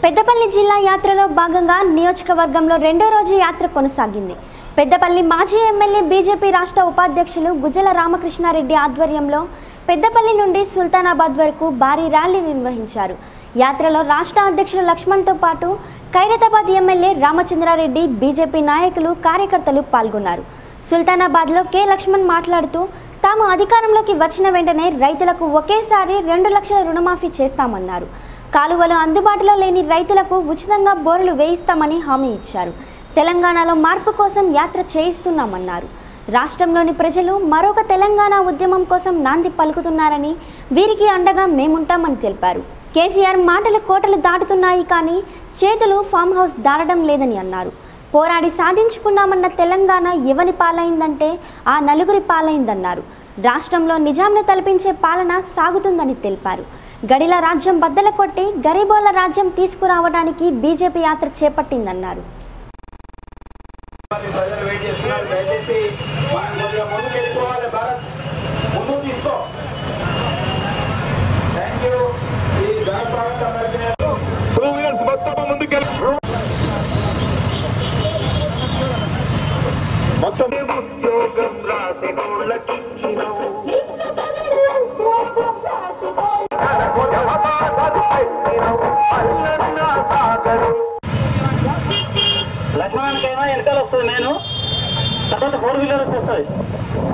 పెద్దపల్లి జిల్లా యాత్రలో భాగంగా నియోజకవర్గంలో రెండో రోజు యాత్ర కొనసాగింది పెద్దపల్లి మాజీ ఎమ్మెల్యే బీజేపీ రాష్ట్ర ఉపాధ్యక్షులు గుజ్జల రామకృష్ణారెడ్డి ఆధ్వర్యంలో పెద్దపల్లి నుండి సుల్తానాబాద్ వరకు భారీ ర్యాలీ నిర్వహించారు యాత్రలో రాష్ట్ర అధ్యక్షులు లక్ష్మణ్తో పాటు ఖైరతాబాద్ ఎమ్మెల్యే రామచంద్రారెడ్డి బీజేపీ నాయకులు కార్యకర్తలు పాల్గొన్నారు సుల్తానాబాద్లో కె లక్ష్మణ్ మాట్లాడుతూ తాము అధికారంలోకి వచ్చిన వెంటనే రైతులకు ఒకేసారి రెండు లక్షల రుణమాఫీ చేస్తామన్నారు కాలువలు అందుబాటులో లేని రైతులకు ఉచితంగా బోర్లు వేయిస్తామని హామీ ఇచ్చారు తెలంగాణలో మార్పు కోసం యాత్ర చేయిస్తున్నామన్నారు రాష్ట్రంలోని ప్రజలు మరొక తెలంగాణ ఉద్యమం కోసం నాంది పలుకుతున్నారని వీరికి అండగా మేముంటామని తెలిపారు కేసీఆర్ మాటలు కోటలు దాటుతున్నాయి కానీ చేతులు ఫామ్ హౌస్ దాటడం లేదని అన్నారు పోరాడి సాధించుకున్నామన్న తెలంగాణ ఎవని పాలైందంటే ఆ నలుగురి పాలైందన్నారు రాష్ట్రంలో నిజాంను తలపించే పాలన సాగుతుందని తెలిపారు గడిల రాజ్యం బద్దల కొట్టి గరీబోల రాజ్యం తీసుకురావడానికి బీజేపీ యాత్ర చేపట్టిందన్నారు ప్రజలు వెయిట్ చేస్తున్నారు దయచేసి మనం కొద్దిగా ముందుకు వెళ్ళిపోవాలి భారత్ ముందుకు తీసుకో థ్యాంక్ యూ ఈ ఘన స్వాగతం పలికిన టూ వీలర్స్ మొత్తం ముందుకెళ్ళి మొత్తం ఉద్యోగం రాసినోళ్ళకిచ్చినవు అల్లన్నా సాగరు లక్ష్మణానికైనా వెనకాల వస్తుంది నేను తర్వాత ఫోర్ వీలర్ వస్తుంది